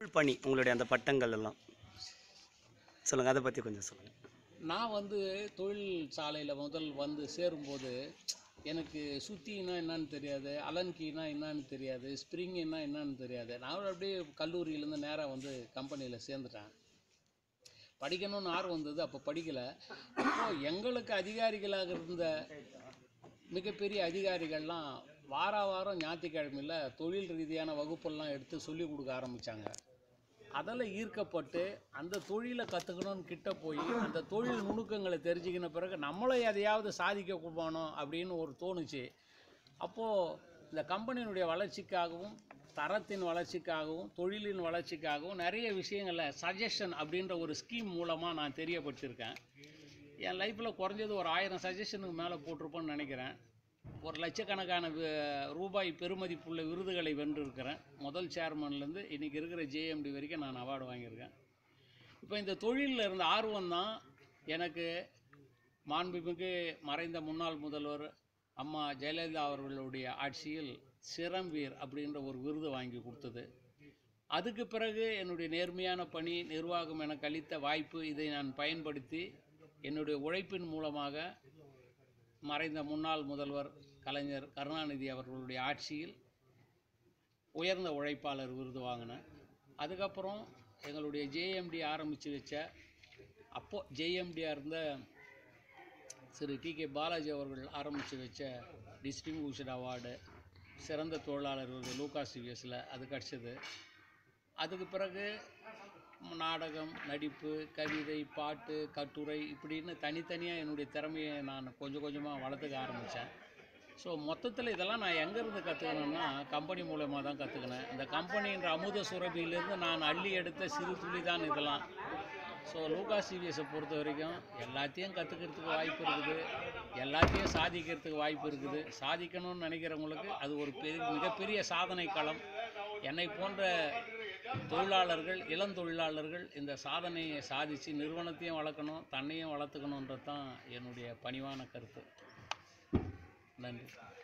பணி உங்களுடைய அந்த பட்டங்கள் எல்லாம் சொல்லுங்கள் அதை பற்றி கொஞ்சம் சொல்லுங்கள் நான் வந்து தொழில் சாலையில் முதல் வந்து சேரும்போது எனக்கு சுத்தினா என்னன்னு தெரியாது அலன்கினா என்னன்னு தெரியாது ஸ்ப்ரிங்குன்னா என்னன்னு தெரியாது நான் அப்படியே கல்லூரியிலேருந்து நேராக வந்து கம்பெனியில் சேர்ந்துட்டேன் படிக்கணும்னு ஆர்வம் வந்தது அப்போ படிக்கலை இப்போ எங்களுக்கு அதிகாரிகளாக இருந்த மிகப்பெரிய அதிகாரிகள்லாம் வார வாரம் ஞாயிற்றுக்கிழமையில் தொழில் ரீதியான வகுப்பெல்லாம் எடுத்து சொல்லி கொடுக்க ஆரம்பித்தாங்க அதில் ஈர்க்கப்பட்டு அந்த தொழிலை கற்றுக்கணும்னு கிட்ட போய் அந்த தொழில் நுணுக்கங்களை தெரிஞ்சுக்கின பிறகு நம்மளும் எதையாவது சாதிக்க போகணும் அப்படின்னு ஒரு தோணுச்சு அப்போது இந்த கம்பெனியினுடைய வளர்ச்சிக்காகவும் தரத்தின் வளர்ச்சிக்காகவும் தொழிலின் வளர்ச்சிக்காகவும் நிறைய விஷயங்களை சஜஷன் அப்படின்ற ஒரு ஸ்கீம் மூலமாக நான் தெரியப்படுத்தியிருக்கேன் என் லைஃப்பில் குறைஞ்சது ஒரு ஆயிரம் சஜஷனுக்கு மேலே போட்டிருப்பேன்னு நினைக்கிறேன் ஒரு லட்சக்கணக்கான வி- ரூபாய் பெருமதிப்புள்ள விருதுகளை வென்றிருக்கிறேன் முதல் சேர்மன்லேருந்து இன்றைக்கி இருக்கிற ஜேஎம்டி வரைக்கும் நான் அவார்டு வாங்கியிருக்கேன் இப்போ இந்த தொழிலில் இருந்த ஆர்வம் தான் எனக்கு மாண்புமிகு மறைந்த முன்னாள் முதல்வர் அம்மா ஜெயலலிதா அவர்களுடைய ஆட்சியில் சிறம்பீர் அப்படின்ற ஒரு விருது வாங்கி கொடுத்தது அதுக்கு பிறகு என்னுடைய நேர்மையான பணி நிர்வாகம் எனக்கு அளித்த வாய்ப்பு இதை நான் பயன்படுத்தி என்னுடைய உழைப்பின் மூலமாக மறைந்த முன்னாள் முதல்வர் கலைஞர் கருணாநிதி அவர்களுடைய ஆட்சியில் உயர்ந்த உழைப்பாளர் விருது வாங்கினேன் அதுக்கப்புறம் எங்களுடைய ஜேஎம்டி ஆரம்பித்து வச்ச அப்போது ஜேஎம்டியாக இருந்த திரு டி கே பாலாஜி அவர்கள் ஆரம்பித்து வச்ச டிஸ்ட்ரிபியூஷன் அவார்டு சிறந்த தொழிலாளர் விருது லூகா சிவிஎஸில் அது கிடச்சிது அதுக்கு பிறகு நாடகம் நடிப்பு கவிதை பாட்டு கட்டுரை இப்படின்னு தனித்தனியாக என்னுடைய திறமையை நான் கொஞ்சம் கொஞ்சமாக வளர்த்துக்க ஆரம்பித்தேன் ஸோ மொத்தத்தில் இதெல்லாம் நான் எங்கேருந்து கற்றுக்கணுன்னா கம்பெனி மூலமாக தான் கற்றுக்கினேன் இந்த கம்பெனின்ற அமுத சுரபியிலேருந்து நான் அள்ளி எடுத்த சிறு துளி தான் இதெல்லாம் ஸோ லூகா சிவிஎஸை பொறுத்த வரைக்கும் எல்லாத்தையும் கற்றுக்கிறதுக்கு வாய்ப்பு இருக்குது எல்லாத்தையும் சாதிக்கிறதுக்கு வாய்ப்பு இருக்குது சாதிக்கணும்னு நினைக்கிறவங்களுக்கு அது ஒரு பெரிய மிகப்பெரிய சாதனை களம் என்னை போன்ற தொழிலாளர்கள் இளம் தொழிலாளர்கள் இந்த சாதனையை சாதித்து நிறுவனத்தையும் வளர்க்கணும் தன்னையும் வளர்த்துக்கணுன்றது தான் என்னுடைய பணிவான கருத்து நன்றி